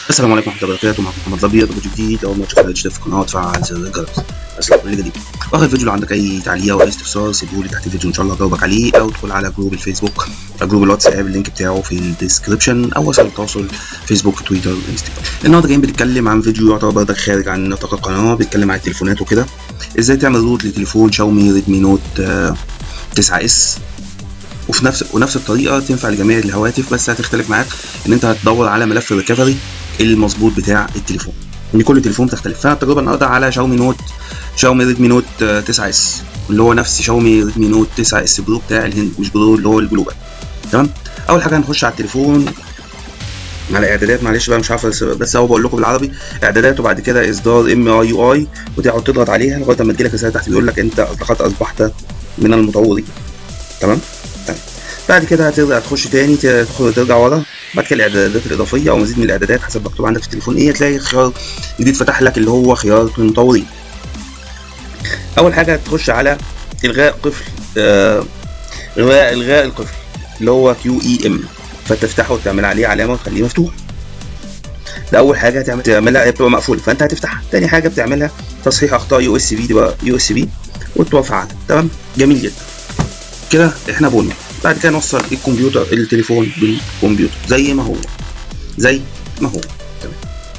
السلام عليكم ورحمه الله وبركاته معكم محمد الابيض فيديو جديد اول ما تشوف الاشتراك في القناه وتفعل زر الجرس اسلم كل جديد واخر فيديو لو عندك اي تعليق او اي استفسار سيبه لي تحت الفيديو ان شاء الله اجاوبك عليه او ادخل على جروب الفيسبوك أو جروب الواتساب اللينك بتاعه في الديسكربشن او وسائل التواصل فيسبوك تويتر انستجرام النهارده جايين بنتكلم عن فيديو يعتبر برضك خارج عن نطاق القناه بيتكلم عن التليفونات وكده ازاي تعمل روت لتليفون شاومي ريدمي نوت 9 اس وفي نفس ونفس الطريقه تنفع لجميع الهواتف بس هتختلف معاك ان انت هتدور على ملف الريكفري المظبوط بتاع التليفون ان كل تليفون بتختلف فانا التجربه النهارده على شاومي نوت شاومي ريدمي نوت 9 اس اللي هو نفس شاومي ريدمي نوت 9 اس برو بتاع الهند مش برو اللي هو الجلوبال تمام اول حاجه هنخش على التليفون على اعدادات معلش بقى مش عارف بس هو بقول لكم بالعربي اعدادات وبعد كده اصدار ام اي يو اي وتقعد تضغط عليها لغايه ما تجيلك رساله تحت بيقول لك انت لقد اصبحت من المطورين تمام تمام بعد كده هترجع هتخش تاني تدخل ترجع ورا بعد كده الاعدادات الاضافيه او مزيد من الاعدادات حسب مكتوب عندك في التليفون ايه هتلاقي خيار جديد فتح لك اللي هو خيار المطورين اول حاجه هتخش على الغاء قفل آه الغاء الغاء القفل اللي هو كيو اي ام فتفتحه وتعمل عليه علامه وتخليه مفتوح ده اول حاجه هتعمل تعملها بتبقى مقفوله فانت هتفتحها تاني حاجه بتعملها تصحيح اخطاء يو اس بي تبقى يو اس بي وتوقف عنها تمام جميل جدا كده احنا بونا بعد كده نوصل الكمبيوتر التليفون بالكمبيوتر زي ما هو زي ما هو تمام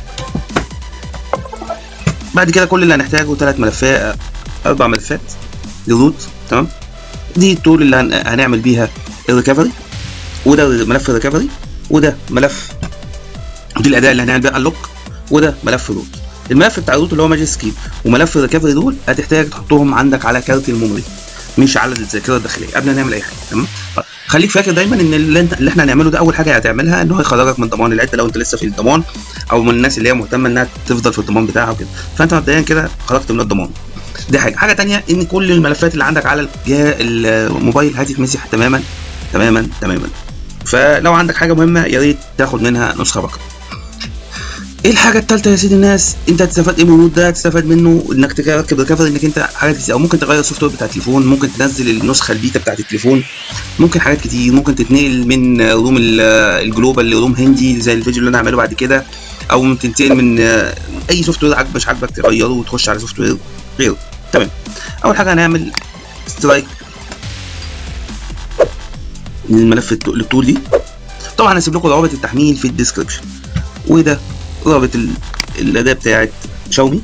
بعد كده كل اللي هنحتاجه ثلاث ملفات اربع ملفات للروت تمام دي التول اللي هنعمل بيها الريكفري وده ملف الريكفري وده ملف ودي الاداء اللي هنعمل بيها اللوك وده ملف الروت الملف بتاع الروت اللي هو ماجيك سكيب وملف الريكفري دول هتحتاج تحطهم عندك على كارت الميموري مش على الذاكره الداخليه قبل ما نعمل اي حاجه تمام خليك فاكر دايما ان اللي, انت اللي احنا هنعمله ده اول حاجه هتعملها ان هو هيخرجك من ضمان العده لو انت لسه في الضمان او من الناس اللي هي مهتمه انها تفضل في الضمان بتاعها وكده فانت مبدئيا كده خرجت من الضمان دي حاجه حاجه تانية ان كل الملفات اللي عندك على الموبايل هتتمسح تماما تماما تماما فلو عندك حاجه مهمه يا ريت تاخد منها نسخه بكره ايه الحاجه الثالثه يا سيدي الناس انت هتستفاد ايه من النوت ده هتستفاد منه انك تركب ريكفري انك انت حاجات كتير او ممكن تغير السوفت وير بتاع التليفون ممكن تنزل النسخه البيتا بتاعت التليفون ممكن حاجات كتير ممكن تتنقل من روم الجلوبال لروم هندي زي الفيديو اللي انا هعمله بعد كده او ممكن تنتقل من اي سوفت وير عاجبك مش عاجبك تغيره وتخش على سوفت وير غيره تمام اول حاجه هنعمل سترايك للملف التول دي طبعا هسيب لكم روابط التحميل في الديسكربشن وده رابط الاداه بتاعت شاومي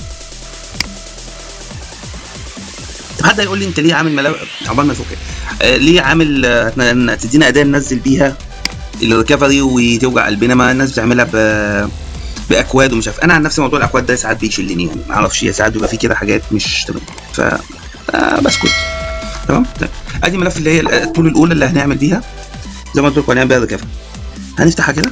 طب حد هيقول لي انت ليه عامل ملف عقبال ما نفك آه ليه عامل آه تدينا اداه ننزل بيها الريكفري وتوجع قلبنا ما الناس بتعملها ب باكواد ومش عارف انا عن نفسي موضوع الاكواد ده ساعات بيشلني يعني ما اعرفش ساعات بيبقى فيه كده حاجات مش تمام ف آه بسكت تمام ادي ملف اللي هي الطول الاولى اللي هنعمل بيها زي ما قلت لكم هنعمل بيها الريكفري هنفتحها كده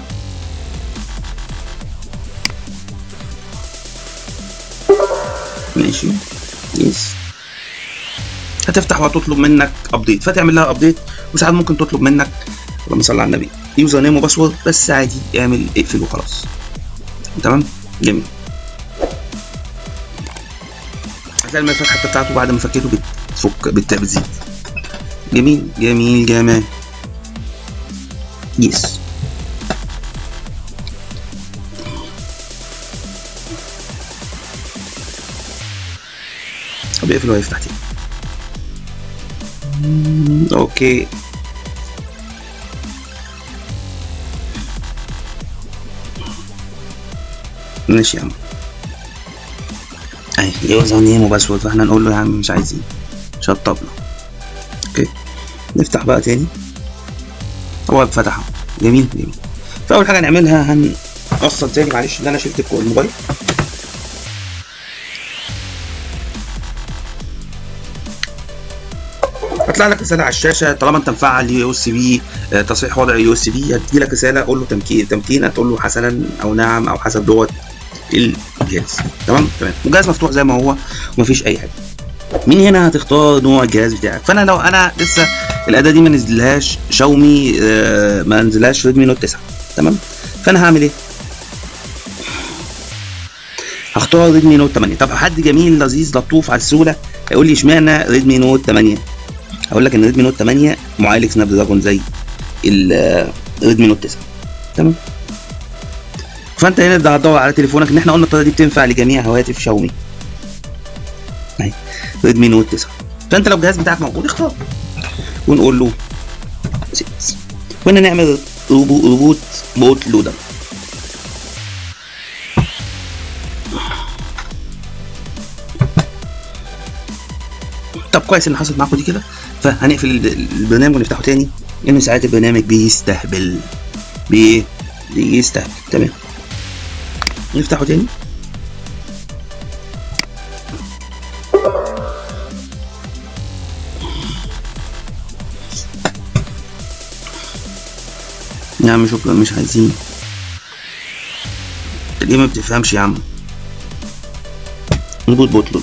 ماشي يس هتفتح وهتطلب منك ابديت فتعمل لها ابديت وساعات ممكن تطلب منك اللهم صل على النبي يوزر نيم وباسورد بس عادي اعمل اقفل وخلاص تمام جميل هتلاقي الملفات حتى بتاعته بعد ما فكيته بتفك بتزيد جميل جميل جمال يس طب اقفل وهيفتح تاني اوكي ماشي يا عم اهي يوزر نيم وباسورد فاحنا نقول له يا عم مش عايزين شطبنا اوكي نفتح بقى تاني هو فتحه جميل جميل فاول حاجه نعملها هنوصل تاني معلش ان انا شلت الموبايل هتطلع لك رساله على الشاشه طالما انت مفعل يو اس بي تصحيح وضع يو اس بي هتجي لك رساله قول له تمكين تمكين هتقول له حسنا او نعم او حسب لغه الجهاز تمام تمام والجهاز مفتوح زي ما هو ومفيش اي حاجه من هنا هتختار نوع الجهاز بتاعك فانا لو انا لسه الاداه دي ما نزلهاش شاومي آه ما نزلهاش ريدمي نوت 9 تمام فانا هعمل ايه هختار ريدمي نوت 8 طب حد جميل لذيذ لطوف على السهوله هيقول لي اشمعنى ريدمي نوت 8 هقول لك ان ريدمي نوت 8 معالج سناب دراجون زي الريدمي نوت 9 تمام فانت هنا ده هتدور على تليفونك ان احنا قلنا الطريقه دي بتنفع لجميع هواتف شاومي اهي ريدمي نوت 9 فانت لو الجهاز بتاعك موجود اختار ونقول له سيتس وهنا نعمل روبو روبوت بوت لودر طب كويس ان حصلت معاكم دي كده فهنقفل البرنامج ونفتحه تاني لان ساعات البرنامج بيستهبل بي بيستهبل تمام نفتحه تاني يا عم شكرا مش عايزين ليه ما بتفهمش يا عم نبوت بوتلود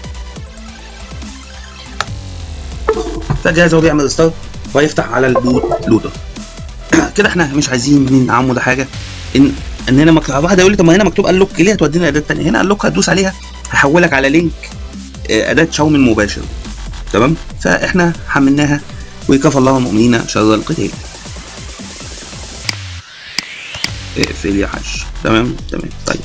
فالجهاز هو بيعمل ستارت وهيفتح على البوت لودر كده احنا مش عايزين من عمو ده حاجه ان ان هنا مكتوب واحد يقول لي طب ما هنا مكتوب انلوك ليه هتودينا اداه ثانيه هنا انلوك هتدوس عليها هيحولك على لينك اداه شاومي المباشر تمام فاحنا حملناها وكفى الله المؤمنين شر القتال اقفل يا حاج تمام تمام طيب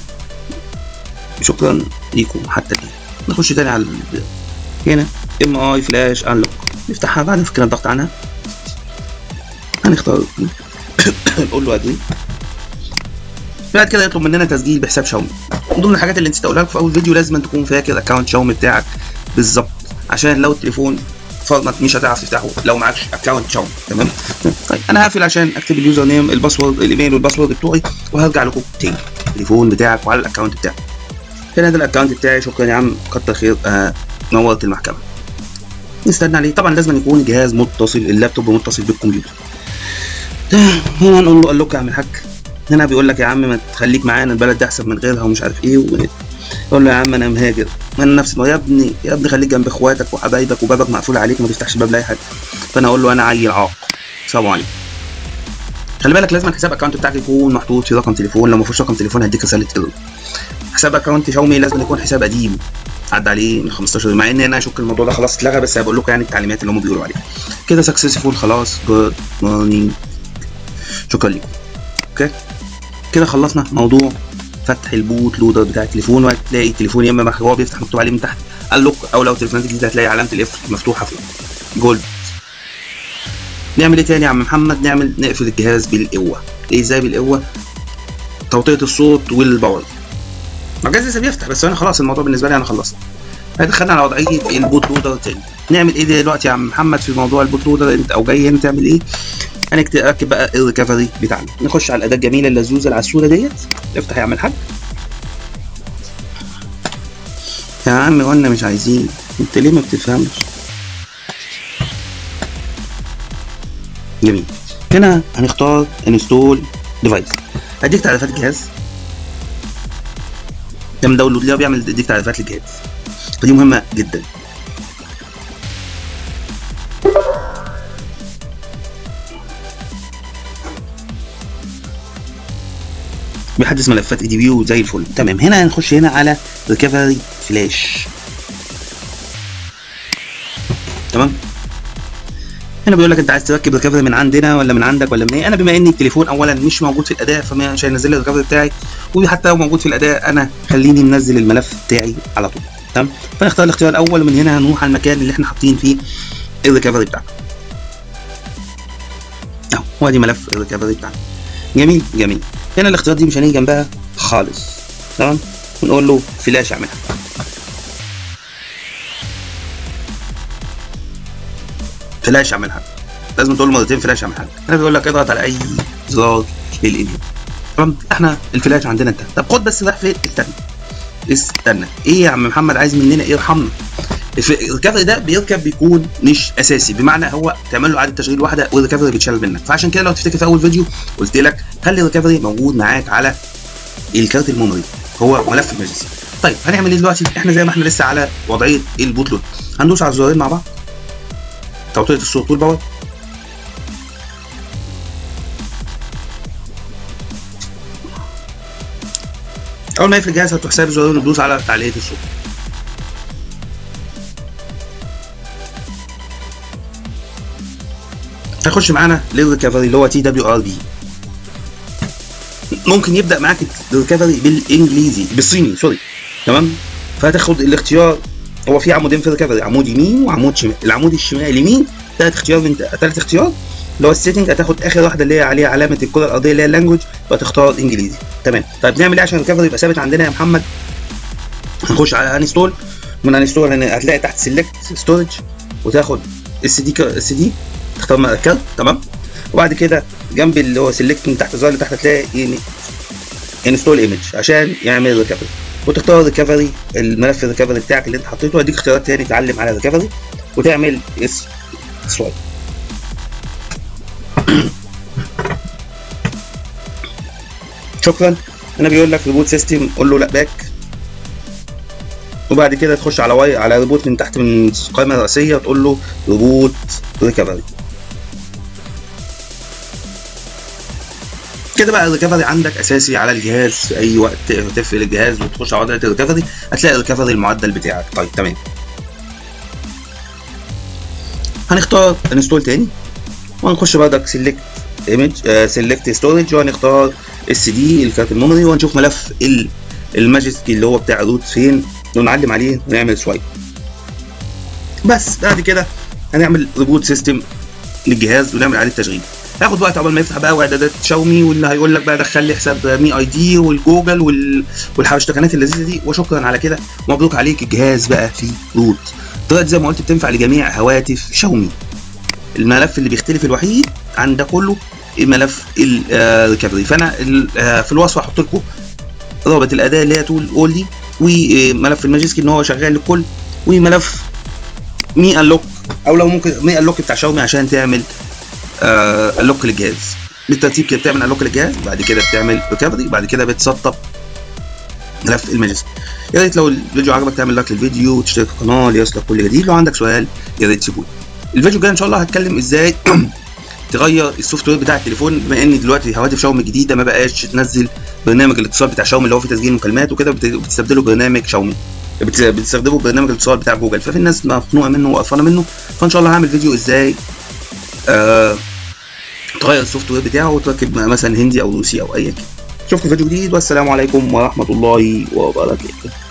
شكرا ليكم حتى الان نخش تاني على هنا ام اي فلاش انلوك نفتحها بعد فكرة الضغط عنها هنختار نقول له ادري بعد كده يطلب مننا تسجيل بحساب شاومي من ضمن الحاجات اللي نسيت اقولها لكم في اول فيديو لازم تكون فاكر اكونت شاومي بتاعك بالظبط عشان لو التليفون فرضا مش هتعرف تفتحه لو معكش اكونت شاومي تمام طيب انا هقفل عشان اكتب اليوزر نيم الباسورد الايميل والباسورد بتوعي وهرجع لكم تاني التليفون بتاعك وعلى الاكونت بتاعك هنا ده الاكونت بتاعي شكرا يا عم كتر خير آه نورت المحكمه نستنى عليه طبعا لازم يكون الجهاز متصل اللابتوب متصل بالكمبيوتر هنا نقول له قال لك اعمل حاج هنا بيقول لك يا عم ما تخليك معانا البلد دي احسن من غيرها ومش عارف ايه يقول له يا عم انا مهاجر انا نفس يا ابني يا ابني خليك جنب اخواتك وحبايبك وبابك مقفول عليك ما تفتحش باب لاي حد فانا اقول له انا عيل عاق السلام عليكم خلي بالك لازم الحساب اكونت بتاعك يكون محطوط في رقم تليفون لو ما فيش رقم تليفون هيديك رساله ايرور حساب اكونت شاومي لازم يكون حساب قديم عدى عليه من 15 مع ان انا اشك الموضوع ده خلاص اتلغى بس بقول لكم يعني التعليمات اللي هم بيقولوا عليها كده سكسسفول خلاص جود مورنينج شكرا لكم اوكي كده خلصنا موضوع فتح البوت لودر بتاع التليفون وهتلاقي التليفون يا اما هو بيفتح مكتوب عليه من تحت اللوك او لو تليفونات جديده هتلاقي علامه الاف مفتوحه فوق جولد نعمل ايه تاني يا عم محمد نعمل نقفل الجهاز بالقوه ايه ازاي بالقوه توطيه الصوت والباور الجهاز لسه بيفتح بس انا خلاص الموضوع بالنسبه لي انا خلصت دخلنا على وضعيه البوت لودر تاني نعمل ايه دلوقتي يا عم محمد في موضوع البوت لودر انت او جاي هنا تعمل ايه هنركب بقى الريكفري بتاعنا نخش على الاداه الجميله اللزوزه العسوله ديت افتح يا عم الحاج يا عم قلنا مش عايزين انت ليه ما بتفهمش جميل هنا هنختار انستول ديفايس هديك تعريفات الجهاز ده من داونلود ليه بيعمل يديك تعريفات للجهاز فدي مهمه جدا بيحدث ملفات اي دي بي زي الفل تمام هنا هنخش هنا على ريكفري فلاش تمام هنا بيقول لك انت عايز تركب ريكفري من عندنا ولا من عندك ولا من ايه انا بما ان التليفون اولا مش موجود في الاداء فمش هينزل لي الريكفري بتاعي وحتى لو موجود في الاداء انا خليني منزل الملف بتاعي على طول تمام فنختار الاختيار الاول ومن هنا هنروح على المكان اللي احنا حاطين فيه الريكفري بتاعنا اهو هو دي ملف الريكفري بتاعنا جميل جميل هنا الاختيارات دي مش هنيجي جنبها خالص تمام ونقول له فلاش اعملها فلاش اعملها لازم تقول له مرتين فلاش اعملها هنا بيقول لك اضغط على اي زرار للايميل تمام احنا الفلاش عندنا انتهى طب خد بس راح فين استنى استنى ايه يا عم محمد عايز مننا ايه ارحمنا الريكفري ده بيركب بيكون مش اساسي بمعنى هو تعمل له اعاده تشغيل واحده والريكفري بيتشال منك فعشان كده لو تفتكر في اول فيديو قلت لك خلي الريكفري موجود معاك على الكارت الميموري هو ملف المجلس طيب هنعمل ايه دلوقتي احنا زي ما احنا لسه على وضعيه البوت لود هندوس على الزرارين مع بعض توطيه الصوت والباور اول ما يقفل الجهاز هتروح سايب الزرارين وتدوس على تعليقيه الصوت هيخش معانا للريكفري اللي هو تي دبليو ار بي ممكن يبدا معاك الريكفري بالانجليزي بالصيني سوري تمام فهتاخد الاختيار هو في عمودين في الريكفري عمود يمين وعمود شمال العمود الشمال اليمين ثلاث اختيار من ثلاث اختيار اللي هو السيتنج هتاخد اخر واحده اللي هي عليها علامه الكره الارضيه اللي هي اللانجوج فتختار انجليزي تمام طيب نعمل ايه عشان الريكفري يبقى ثابت عندنا يا محمد هنخش على انستول من انستول هتلاقي تحت سيلكت ستورج وتاخد اس دي اس دي تختار كارت تمام وبعد كده جنب اللي هو سيلكت من تحت الزرار اللي تحت هتلاقي انستول ايمج عشان يعمل ريكفري وتختار ريكفري الملف الريكفري بتاعك اللي انت حطيته هديك اختيارات تاني تعلم على الريكفري وتعمل اس سوايب شكرا هنا بيقول لك ريبوت سيستم قول له لا باك وبعد كده تخش على واي على ريبوت من تحت من القائمه الرئيسيه وتقول له ريبوت ريكفري كده بقى الريكفري عندك اساسي على الجهاز في اي وقت تقفل الجهاز وتخش على عضله الريكفري هتلاقي الريكفري المعدل بتاعك طيب تمام هنختار انستول تاني وهنخش بردك سيلكت ايمج سيلكت ستورج وهنختار اس دي الكارت الميموري وهنشوف ملف الماجستي اللي هو بتاع روت فين ونعلم عليه ونعمل سوايب بس بعد كده هنعمل ريبوت سيستم للجهاز ونعمل عليه التشغيل هياخد وقت عقبال ما يفتح بقى واعدادات شاومي واللي هيقول لك بقى دخل لي حساب مي اي دي والجوجل وال... والحبشتكنات اللذيذه دي وشكرا على كده مبروك عليك الجهاز بقى فيه روت دلوقتي زي ما قلت بتنفع لجميع هواتف شاومي الملف اللي بيختلف الوحيد عن ده كله ملف الريكفري فانا في الوصف هحط لكم رابط الاداه اللي هي تول اول دي وملف الماجيسكي ان هو شغال للكل وملف مي انلوك او لو ممكن مي انلوك بتاع شاومي عشان تعمل انلوك للجهاز بالترتيب كده بتعمل انلوك للجهاز بعد كده بتعمل ريكفري بعد كده بتسطب ملف الماجيسكي يا ريت لو الفيديو عجبك تعمل لايك للفيديو وتشترك في القناه ليصلك كل جديد لو عندك سؤال يا ريت تسيبولي الفيديو الجاي ان شاء الله هتكلم ازاي تغير السوفت وير بتاع التليفون بما ان دلوقتي هواتف شاومي جديده ما بقاش تنزل برنامج الاتصال بتاع شاومي اللي هو فيه تسجيل مكالمات وكده بتستبدله برنامج شاومي بتستخدمه برنامج الاتصال بتاع جوجل ففي الناس مخنوقه منه وقرفانه منه فان شاء الله هعمل فيديو ازاي آه تغير السوفت وير بتاعه وتركب مثلا هندي او روسي او اي كده اشوفكم في فيديو جديد والسلام عليكم ورحمه الله وبركاته